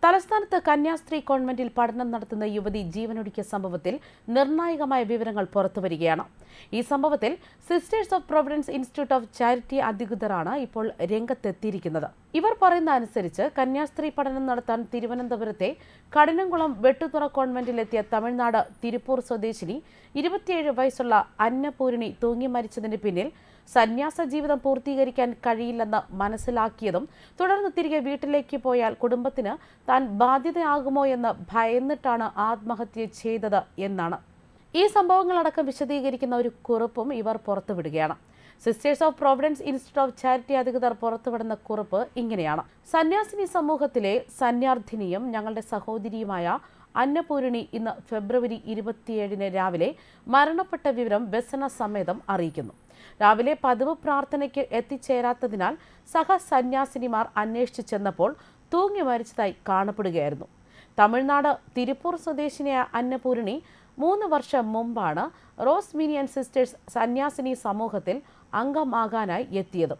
തലസ്ഥാനത്ത് കന്യാസ്ത്രീ കോൺവെന്റിൽ പഠനം നടത്തുന്ന യുവതി ജീവനൊടുക്കിയ സംഭവത്തിൽ നിർണായകമായ വിവരങ്ങൾ പുറത്തുവരികയാണ് ഈ സംഭവത്തിൽ sisters of providence institute of charity അധികൃതരാണ് ഇപ്പോൾ രംഗത്തെത്തിയിരിക്കുന്നത് ഇവർ പറയുന്ന അനുസരിച്ച് കന്യാസ്ത്രീ പഠനം നടത്താൻ തിരുവനന്തപുരത്തെ കഠിനംകുളം വെട്ടുതുറ കോൺവെന്റിലെത്തിയ തമിഴ്നാട് തിരുപ്പൂർ സ്വദേശിനി ഇരുപത്തിയേഴ് വയസ്സുള്ള അന്നപൂരണി തൂങ്ങി മരിച്ചതിന് പിന്നിൽ സന്യാസ ജീവിതം പൂർത്തീകരിക്കാൻ കഴിയില്ലെന്ന് മനസ്സിലാക്കിയതും തുടർന്ന് തിരികെ വീട്ടിലേക്ക് പോയാൽ കുടുംബത്തിന് താൻ ബാധ്യതയാകുമോ എന്ന് ഭയന്നിട്ടാണ് ആത്മഹത്യ ചെയ്തത് എന്നാണ് ഈ സംഭവങ്ങളടക്കം വിശദീകരിക്കുന്ന ഒരു കുറിപ്പും ഇവർ പുറത്തുവിടുകയാണ് sisters of providence institute of charity അധികൃതർ പുറത്തുവിടുന്ന കുറിപ്പ് ഇങ്ങനെയാണ് സന്യാസിനി സമൂഹത്തിലെ സന്യാർത്ഥിനിയും ഞങ്ങളുടെ സഹോദരിയുമായ അന്നപൂരണി ഇന്ന് ഫെബ്രുവരി ഇരുപത്തിയേഴിന് രാവിലെ മരണപ്പെട്ട വിവരം വ്യസന സമേതം അറിയിക്കുന്നു രാവിലെ പതിവ് പ്രാർത്ഥനയ്ക്ക് എത്തിച്ചേരാത്തതിനാൽ സഹസന്യാസിനിമാർ അന്വേഷിച്ചു ചെന്നപ്പോൾ തൂങ്ങി മരിച്ചതായി കാണപ്പെടുകയായിരുന്നു തമിഴ്നാട് തിരുപ്പൂർ സ്വദേശിനിയായ അന്നപൂരണി മൂന്ന് വർഷം മുമ്പാണ് റോസ് മീനിയൻ സിസ്റ്റേഴ്സ് സന്യാസിനി സമൂഹത്തിൽ അംഗമാകാനായി എത്തിയത്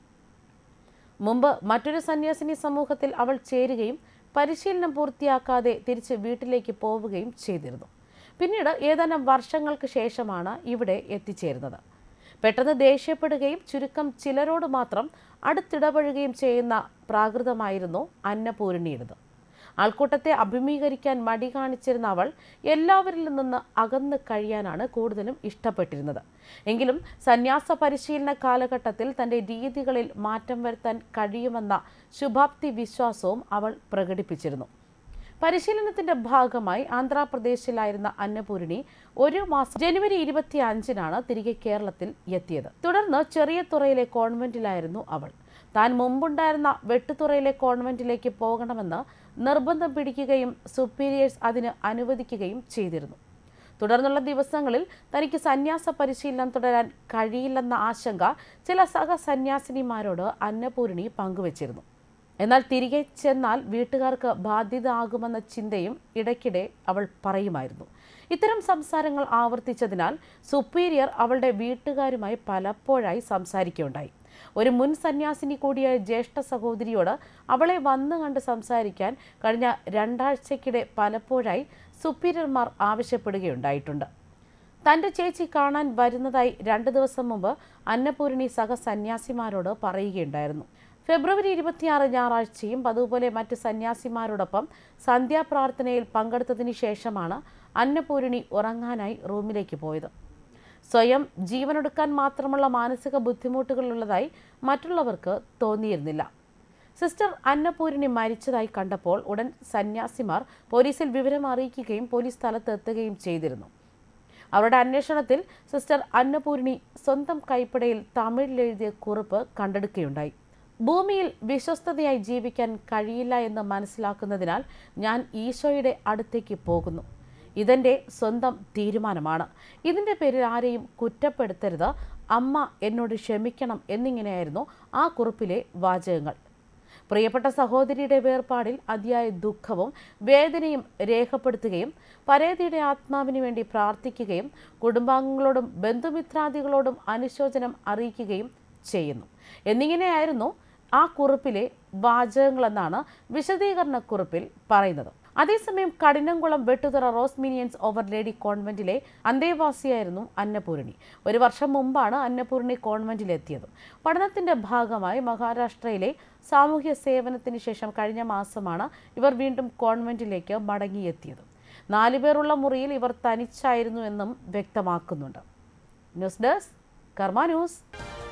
മുമ്പ് മറ്റൊരു സന്യാസിനി സമൂഹത്തിൽ അവൾ ചേരുകയും പരിശീലനം പൂർത്തിയാക്കാതെ തിരിച്ച് വീട്ടിലേക്ക് പോവുകയും ചെയ്തിരുന്നു പിന്നീട് ഏതാനും വർഷങ്ങൾക്ക് ശേഷമാണ് ഇവിടെ എത്തിച്ചേരുന്നത് പെട്ടെന്ന് ദേഷ്യപ്പെടുകയും ചുരുക്കം ചിലരോട് മാത്രം അടുത്തിടപഴകുകയും ചെയ്യുന്ന പ്രാകൃതമായിരുന്നു അന്നപൂരണിയുടേത് ആൾക്കൂട്ടത്തെ അഭിമുഖീകരിക്കാൻ മടി കാണിച്ചിരുന്ന അവൾ എല്ലാവരിൽ നിന്ന് അകന്ന് കഴിയാനാണ് കൂടുതലും ഇഷ്ടപ്പെട്ടിരുന്നത് എങ്കിലും സന്യാസ പരിശീലന കാലഘട്ടത്തിൽ തന്റെ രീതികളിൽ മാറ്റം വരുത്താൻ കഴിയുമെന്ന ശുഭാപ്തി വിശ്വാസവും അവൾ പ്രകടിപ്പിച്ചിരുന്നു പരിശീലനത്തിന്റെ ഭാഗമായി ആന്ധ്രാപ്രദേശിലായിരുന്ന അന്നപൂരണി ഒരു മാസം ജനുവരി ഇരുപത്തി അഞ്ചിനാണ് തിരികെ കേരളത്തിൽ എത്തിയത് തുടർന്ന് ചെറിയ തുറയിലെ കോൺവെന്റിലായിരുന്നു അവൾ താൻ മുമ്പുണ്ടായിരുന്ന വെട്ടുതുറയിലെ കോൺവെന്റിലേക്ക് പോകണമെന്ന് നിർബന്ധം പിടിക്കുകയും സുപ്പീരിയേഴ്സ് അതിന് അനുവദിക്കുകയും ചെയ്തിരുന്നു തുടർന്നുള്ള ദിവസങ്ങളിൽ തനിക്ക് സന്യാസ പരിശീലനം തുടരാൻ കഴിയില്ലെന്ന ആശങ്ക ചില സഹസന്യാസിനിമാരോട് അന്നപൂരണി പങ്കുവച്ചിരുന്നു എന്നാൽ തിരികെ ചെന്നാൽ വീട്ടുകാർക്ക് ബാധ്യത ആകുമെന്ന ചിന്തയും ഇടയ്ക്കിടെ അവൾ പറയുമായിരുന്നു ഇത്തരം സംസാരങ്ങൾ ആവർത്തിച്ചതിനാൽ സുപ്പീരിയർ അവളുടെ വീട്ടുകാരുമായി പലപ്പോഴായി സംസാരിക്കുകയുണ്ടായി ഒരു മുൻ സന്യാസിനി കൂടിയായ ജ്യേഷ്ഠ സഹോദരിയോട് അവളെ വന്നു കണ്ട് സംസാരിക്കാൻ കഴിഞ്ഞ രണ്ടാഴ്ചക്കിടെ പലപ്പോഴായി സുപ്പീരിയർമാർ ആവശ്യപ്പെടുകയുണ്ടായിട്ടുണ്ട് തൻ്റെ ചേച്ചി കാണാൻ വരുന്നതായി രണ്ട് ദിവസം മുമ്പ് അന്നപൂരണി സഹസന്യാസിമാരോട് പറയുകയുണ്ടായിരുന്നു ഫെബ്രുവരി ഇരുപത്തിയാറ് ഞായറാഴ്ചയും അതുപോലെ മറ്റ് സന്യാസിമാരോടൊപ്പം സന്ധ്യാപ്രാർത്ഥനയിൽ പങ്കെടുത്തതിന് ശേഷമാണ് അന്നപൂരണി ഉറങ്ങാനായി റൂമിലേക്ക് പോയത് സ്വയം ജീവനൊടുക്കാൻ മാത്രമുള്ള മാനസിക ബുദ്ധിമുട്ടുകളുള്ളതായി മറ്റുള്ളവർക്ക് തോന്നിയിരുന്നില്ല സിസ്റ്റർ അന്നപൂരിണി മരിച്ചതായി കണ്ടപ്പോൾ ഉടൻ സന്യാസിമാർ പോലീസിൽ വിവരം അറിയിക്കുകയും പോലീസ് സ്ഥലത്ത് എത്തുകയും ചെയ്തിരുന്നു അവരുടെ അന്വേഷണത്തിൽ സിസ്റ്റർ അന്നപൂരിണി സ്വന്തം കൈപ്പടയിൽ തമിഴിൽ എഴുതിയ കുറിപ്പ് കണ്ടെടുക്കുകയുണ്ടായി ഭൂമിയിൽ വിശ്വസ്തതയായി ജീവിക്കാൻ കഴിയില്ല എന്ന് മനസ്സിലാക്കുന്നതിനാൽ ഞാൻ ഈശോയുടെ അടുത്തേക്ക് പോകുന്നു ഇതെൻ്റെ സ്വന്തം തീരുമാനമാണ് ഇതിൻ്റെ പേരിൽ ആരെയും കുറ്റപ്പെടുത്തരുത് അമ്മ എന്നോട് ക്ഷമിക്കണം എന്നിങ്ങനെയായിരുന്നു ആ കുറിപ്പിലെ വാചകങ്ങൾ പ്രിയപ്പെട്ട സഹോദരിയുടെ വേർപാടിൽ അതിയായ ദുഃഖവും വേദനയും രേഖപ്പെടുത്തുകയും പരേതിയുടെ ആത്മാവിന് വേണ്ടി പ്രാർത്ഥിക്കുകയും കുടുംബാംഗങ്ങളോടും ബന്ധുമിത്രാദികളോടും അനുശോചനം അറിയിക്കുകയും ചെയ്യുന്നു എന്നിങ്ങനെയായിരുന്നു ആ കുറിപ്പിലെ വാചകങ്ങളെന്നാണ് വിശദീകരണ കുറിപ്പിൽ പറയുന്നത് അതേസമയം കഠിനംകുളം വെട്ടുതറ റോസ് മീനിയൻസ് ഓവർ ലേഡി കോൺവെന്റിലെ അന്തേവാസിയായിരുന്നു അന്നപൂരണി ഒരു വർഷം മുമ്പാണ് അന്നപൂരണി കോൺവെന്റിലെത്തിയത് പഠനത്തിന്റെ ഭാഗമായി മഹാരാഷ്ട്രയിലെ സാമൂഹ്യ സേവനത്തിന് ശേഷം കഴിഞ്ഞ മാസമാണ് ഇവർ വീണ്ടും കോൺവെന്റിലേക്ക് മടങ്ങിയെത്തിയത് നാലുപേരുള്ള മുറിയിൽ ഇവർ തനിച്ചായിരുന്നു എന്നും വ്യക്തമാക്കുന്നുണ്ട് ന്യൂസ് ഡെസ്ക് കർമ്മ ന്യൂസ്